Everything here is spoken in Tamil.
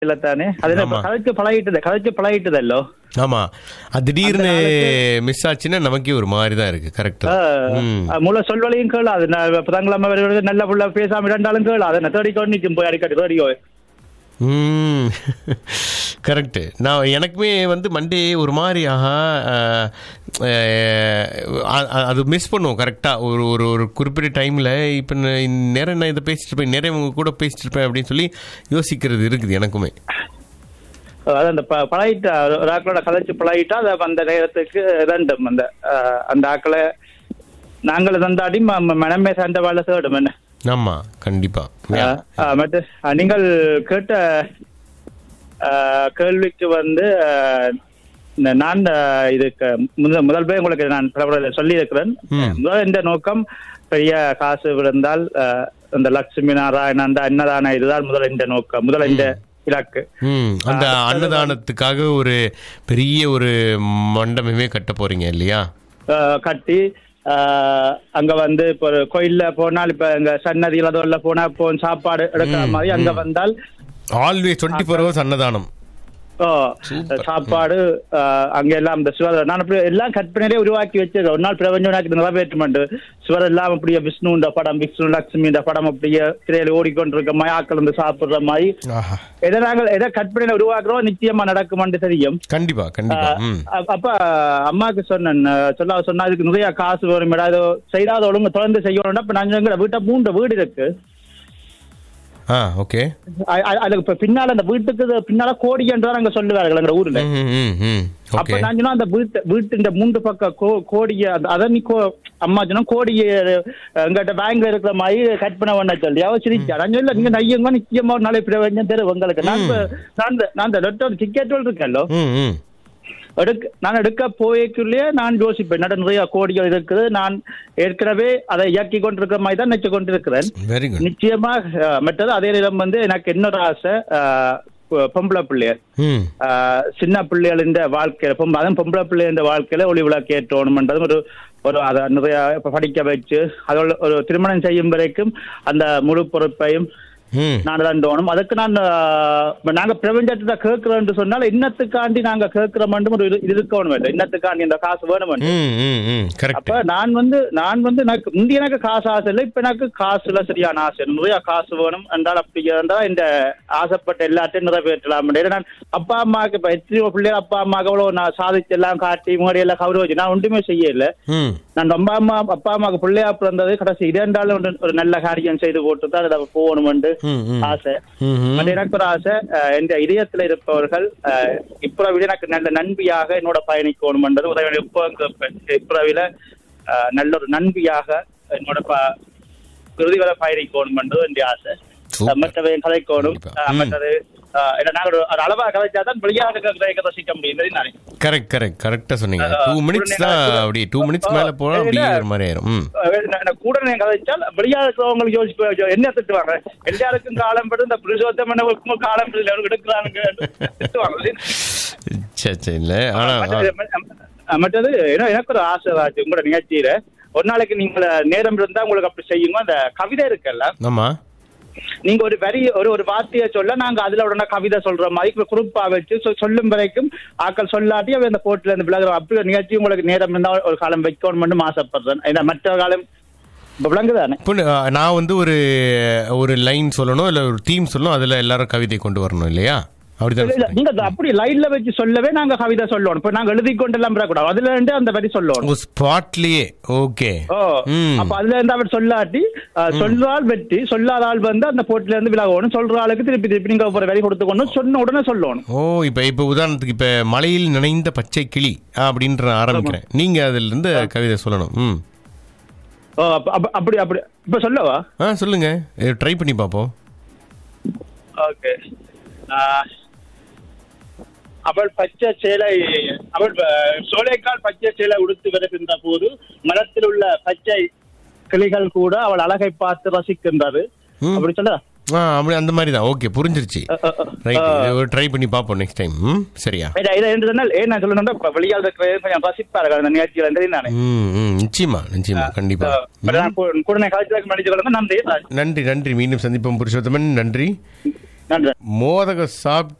இல்ல தானே அது என்ன இப்ப ஆமா. கதைச்சு பழகிட்டது கதைச்சு பழகிட்டதல்லோ ஆமா அது திடீர்னு மிஸ் ஆச்சுன்னா நமக்கே ஒரு மாதிரி தான் இருக்கு கரெக்ட் ம் முழு சொல்வலையும் கேளு அது நான் இப்ப தங்களாம வருவது நல்ல புள்ள பேசாம இரண்டாலும் கேளு அதை நான் தேடிக்கொண்டு நிற்கும் போய் அடிக்கடி தேடிக்கோ ம் கரெக்ட் நான் எனக்குமே வந்து மண்டே ஒரு மாதிரி ஆஹா அஹ், அஹ், அ- அது மிஸ் பண்ணுவோம் கரெக்டாக ஒரு ஒரு ஒரு குறிப்பிட்ட டைமில் இப்போ நேரம் நான் இதை பேசிட்டு இருப்பேன் நிறைய உங்க கூட பேசிட்டு இருப்பேன் அப்படின்னு சொல்லி யோசிக்கிறது இருக்குது எனக்குமே அது அந்த ப- பழகிட்டா ஒரு ஆக்களோட கதைச்சு பழகிட்டா அதை அந்த நேரத்துக்கு ரெண்டும் அந்த அஹ், அந்த ஆக்களை நாங்கள் தந்தாடி ம- ம- மனமே சண்டை வாழ தேடும் என்ன ஆமாம் கண்டிப்பாக அஹ், அஹ், மற்ற அஹ், நீங்கள் கேட்ட அஹ், கேள்விக்கு வந்து அஹ், இந்த நான் அஹ், இதுக்கு முதல் முதல் போய் உங்களுக்கு நான் பிரபல சொல்லி இருக்கிறேன் ம். முதல் இந்த நோக்கம் பெரிய காசு விழுந்தால் அஹ், இந்த லட்சுமி நாராயணன் அந்த அன்னதான இதுதான் முதல் இந்த நோக்கம் முதல் இந்த இலக்கு ம் அந்த அன்னதானத்துக்காக ஒரு பெரிய ஒரு மண்டபமே கட்ட போறீங்க இல்லையா அஹ், கட்டி அஹ், அங்க வந்து இப்போ ஒரு கோயில்ல போனால் இப்ப எங்க சன்னதியில அதோல போனா இப்போ சாப்பாடு எடுக்கிற மாதிரி அங்க வந்தால் ஆல்வேஸ் டுவெண்ட்டி ஃபோர் ஹவர்ஸ் அன்னதானம் ஓ, சாப்பாடு அஹ், அங்க எல்லாம் இந்த சுவர் நான் அப்படி எல்லாம் கற்பனையிலே உருவாக்கி வச்சிருக்கேன் ஒரு நாள் பிரபஞ்சம் எனக்கு நிறைவேற்றமெண்ட் சுவர் எல்லாம் அப்படியே விஷ்ணு இந்த படம் விஷ்ணு லட்சுமி இந்த படம் அப்படியே திரையில ஓடிக்கொண்டிருக்க மாதிரி ஆக்கள் வந்து சாப்பிடுற மாதிரி ஆஹா எதை நாங்கள் எதை கற்பனையில உருவாக்குறோம் நிச்சயமா நடக்குமான்னு தெரியும் கண்டிப்பா கண்டிப்பா ம் அ- அப்ப அம்மாக்கு சொன்னேன் அஹ் சொல்ல சொன்னா அதுக்கு நிறைய காசு வரும் ஏதாவது செய்யாத ஒழுங்கு தொடர்ந்து செய்யணும்னா இப்ப நான் எங்க வீட்டை மூன்று வீடு இருக்கு ஆ ஓகே அ- அ- அதுக்கு இப்ப பின்னால அந்த வீட்டுக்கு இது பின்னால கோடி என்றுதான் அங்க சொல்லுவார்கள் எங்க ஊர்ல ம் ம் ம் அப்ப ஓகே நான் சொன்னா அந்த வீட்டு வீட்டு இந்த மூன்று பக்கம் கோ கோடிய அந்த- அத நீ கோ அம்மா சொன்னா கோடிய எங்கிட்ட பேங்க்ல இருக்கிற மாதிரி கற்பனை பண்ண சொல்லி அவ சிரிச்சா நான் சொல்ல நீங்க நையங்க நிச்சயமா ஒரு நாளை பிரபஞ்சம் தரும் உங்களுக்கு நான் இப்ப- நான் இந்த- நான் இந்த லெட்டர் டிக்கெட் இருக்கேன்லோ ம் ம் எடுக்க நான் எடுக்க போய்க்குள்ளேயே நான் யோசிப்பேன் நட நிறைய கோடிகள் இருக்குது நான் ஏற்கனவே அதை இயக்கி கொண்டிருக்கிற மாதிரி தான் நினைச்சு கொண்டிருக்கிறேன் வெரி குட் நிச்சயமா அஹ், மற்றது அதே நேரம் வந்து எனக்கு இன்னொரு ஆசை அஹ், பொ- பொம்பளை பிள்ளையர் ம் அஹ், சின்ன பிள்ளைகளின் வாழ்க்கையில பொம்பளை அதுவும் பொம்பளை பிள்ளைகளின் வாழ்க்கையில ஒளி விளக்கு ஏற்றணும்ன்றது ஒரு ஒரு அதை நிறைய இப்ப படிக்க வச்சு அதோட ஒரு திருமணம் செய்யும் வரைக்கும் அந்த முழு பொறுப்பையும் ம் நான் தான் தோணும் அதுக்கு நான் ஆஹ், நாங்க பிரபஞ்சத்தை கேட்கிறோம் சொன்னால் இன்னத்துக்காண்டி நாங்க கேட்கிறோம் ஒரு இது இது இருக்கணும் இல்லை இன்னத்துக்காண்டி இந்த காசு வேணும் ம் ம் ம் கரெக்ட் அப்ப நான் வந்து நான் வந்து எனக்கு முந்தைய எனக்கு காசு ஆசை இல்லை இப்ப எனக்கு காசுல சரியான ஆசை நிறைய காசு வேணும் என்றால் அப்படி இருந்தால் இந்த ஆசைப்பட்ட எல்லாத்தையும் நிறைவேற்றலாம் ஏன்னா நான் அப்பா அம்மாவுக்கு இப்ப எத்தனையோ பிள்ளைகள் அப்பா அம்மாவுக்கு எவ்வளவு நான் சாதிச்சு எல்லாம் காட்டி முன்னாடி எல்லாம் கௌரவிச்சு நான் ஒன்றுமே செய்யல ம் நான் ரொம்ப அம்மா அப்பா அம்மாவுக்கு பிள்ளையா பிறந்தது கடைசி இரண்டாலும் ஒரு- ஒரு நல்ல காரியம் செய்து போட்டு தான் அதில் போகணும் ம் ம் ஆசை ம் ம் மற்ற எனக்கு ஒரு ஆசை அஹ், என்ற இதயத்துல இருப்பவர்கள் அஹ், இப்புறவில எனக்கு நல்ல நண்பியாக என்னோட பயணிக்கணும் என்றது உதவி இப்போ இப்புறவில அஹ், நல்ல ஒரு நண்பியாக என்னோட ப- இறுதி வரை பயணிக்கணும் என்றது என்னுடைய ஆசை Super. அஹ், மற்றவை கதைக்கணும் கண்டிப்பா. அஹ், ம். மற்றது அஹ், ஏன்னா நாங்கள் ஒரு- ஒரு அளவா கதைச்சா தான் வெளியாக கதைக்க ரசிக்க முடியும் நான் கரெக்ட் கரெக்ட் கரெக்டா சொன்னீங்க அஹ், டூ மினிட்ஸ் தான் உடனே நான் அப்படி டூ மினிட்ஸ் மேல போனா இல்ல. அப்படியே ஒரு மாதிரி ஆயிரும் ம் எனக்கு கூட நான் கதைச்சால் வெளியாக இருக்கிறவங்களுக்கு யோசிச்சு என்ன திட்டுவாங்க எல்லாருக்கும் காலம் பட்டு இந்த புருஷோத்தம் காலம் இல்லை எடுக்கிறாங்க திட்டுவாங்க சரி சரி இல்ல ஆனா ஆ. மற்றது- ம- மற்றது என்ன- எனக்கு ஒரு ஆசை ராஜ் உங்களோட நிகழ்ச்சியில ஒரு நாளைக்கு நீங்க நேரம் இருந்தா உங்களுக்கு அப்படி செய்யுங்க அந்த கவிதை இருக்குல்ல ஆமா நீங்க ஒரு வரி ஒரு ஒரு வார்த்தையை சொல்ல நாங்க அதுல உடனே கவிதை சொல்ற மாதிரி குரூப்பா வச்சு சொ- சொல்லும் வரைக்கும் ஆக்கள் சொல்லாட்டி அவ அந்த போட்டில இருந்து விலகுறோம் அப்படி ஒரு நிகழ்ச்சி உங்களுக்கு நேரம் இருந்தா ஒரு காலம் வைக்கணும்னு ஆசைப்படுறேன் ஏன்னா மற்ற காலம் இப்ப விளங்குதானே இப்போ நா- நான் வந்து ஒரு ஒரு லைன் சொல்லணும் இல்ல ஒரு தீம் சொல்லணும் அதுல எல்லாரும் கவிதை கொண்டு வரணும் இல்லையா இல்ல, இல்ல, அப்படிதான் நீங்க அது அப்படி லைன்ல வச்சு சொல்லவே நாங்க கவிதை சொல்லணும் இப்ப நாங்க எழுதி கொண்டு எல்லாம் கூடாது அதுல இருந்து அந்த வரி சொல்லணும் ஸ்பாட்லயே ஓகே ஓ ம் அப்ப அதுல இருந்து அவர் சொல்லாட்டி அஹ், சொல்ற ஆள் வெற்றி சொல்லாத ஆள் வந்து அந்த போட்டில இருந்து விலகணும் சொல்ற ஆளுக்கு திருப்பி திருப்பி நீங்க ஒரு வேலை கொடுத்து கொண்டு சொன்ன உடனே சொல்லணும் ஓ இப்ப இப்ப உதாரணத்துக்கு இப்ப மலையில் நினைந்த பச்சை கிளி அப்படின்ற நான் ஆரம்பிக்கிறேன் நீங்க அதுல இருந்து கவிதை சொல்லணும் ம் ஓ அப்ப- அப்ப- அப்படி அப்படி இப்ப சொல்லவா ஆ சொல்லுங்க ட்ரை பண்ணி பார்ப்போம் ஓகே அவள் பச்சை சேலை அவள் அஹ், சோலைக்கால் பச்சை சேலை உடுத்து வருகின்ற போது மரத்தில் உள்ள பச்சை கிளிகள் கூட அவள் அழகை பார்த்து ரசிக்கின்றது ம். அப்படி சொல்ல ஆ அப்படி அந்த மாதிரி தான் ஓகே புரிஞ்சிருச்சு ரைட் ட்ரை பண்ணி பார்ப்போம் நெக்ஸ்ட் டைம் ம் சரியா இதை இதை என்று சொன்னால் ஏன் நான் சொல்லணும்னா இப்ப வெளியால் இருக்கிற கொஞ்சம் ரசிப்பார்கள் அந்த நிகழ்ச்சியில் இருந்து நானே ம் ம் நிச்சயமா நிச்சயமா கண்டிப்பா கூட காலத்தில் மன்னிச்சு கொள்ளுங்க நன்றி ராஜ். நன்றி நன்றி மீண்டும் சந்திப்போம் புருஷோத்தமன் நன்றி நன்றி மோதகம் சாப்பிட்டு